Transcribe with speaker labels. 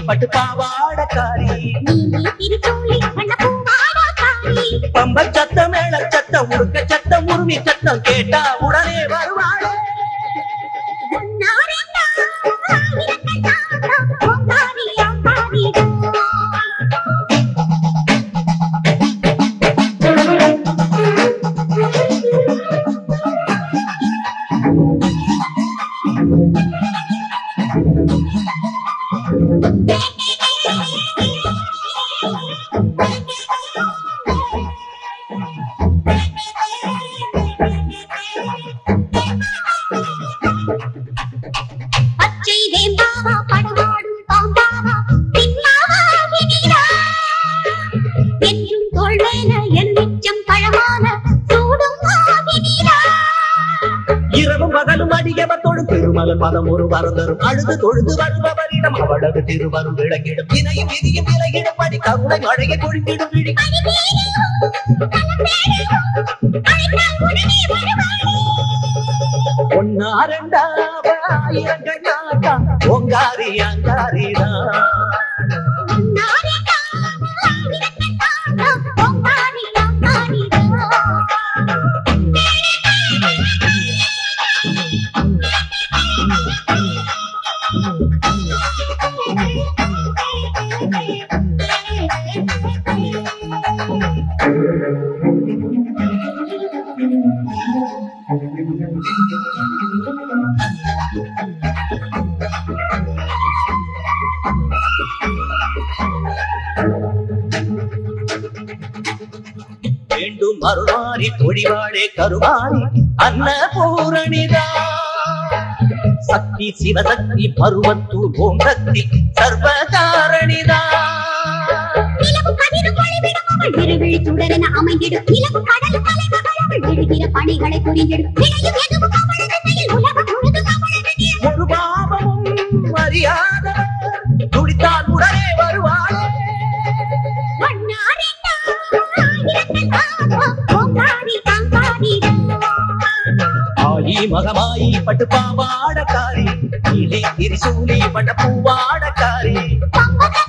Speaker 1: பட்டு பாவாடக்காரி
Speaker 2: நீலி திருச்சூலி வண்ண பூவாடக்காரி
Speaker 1: பம்ப சத்தம் மேல சத்தம் உருக்க சத்தம் உருமி சத்தம் கேட்டா உடனே வருவாளே
Speaker 2: ஒன்னாரெண்டா ஆயிரக்கெட்டாண்டா ஓங்காரி ஆங்காரிடா பச்சை வேம்பாவா படமாடும் பாம்பாவா பின்னாவா விதிரா என்றும் தோல்வேல எலுமிச்சம் பழமான சூடும் ஆவிதிரா
Speaker 1: இரவும் பகலும் அடியவத்தோடு திருமலர் பதம் ஒரு வரந்தரும் அழுது தொழுது வருபவரிடம் அவளது திருவரும் விளங்கிடும் இணையும் விதியும் விலகிடும் படி கருணை மழையை பொழிந்திடும் விழி ஒன்னா ரெண்டாவ ஆயிரங்கண்ணாத்தா ஓங்காரி அங்காரிதான் வேண்டும் அருளாரி பொழிவாளே கருவாரி அன்னபூரணிதா சக்தி சிவசக்தி பருவத்தூர் ஓம் சக்தி சர்வகாரணிதா
Speaker 2: திருவிழிச்சுடரென அமைந்திடும் நிலவு கடல் தலைமகள் அவள் விழுகிற பணிகளை புரிந்திடும் விளையும் எதுவும் அவளது கையில் உலகம் முழுதும் அவளது நீர்.
Speaker 1: ஒரு பாவமும் அறியாத துடித்தால் உடனே வருவாளே
Speaker 2: மன்னாரின்னா ஆயிரக்கெட்டாவா, ஓங்காரி காங்காரிடா.
Speaker 1: ஆயி மகமாயி பட்டு பாவாடக்காரி நீலே திரிசூலி பட்ட பூவாடக்காரி
Speaker 2: பம்பக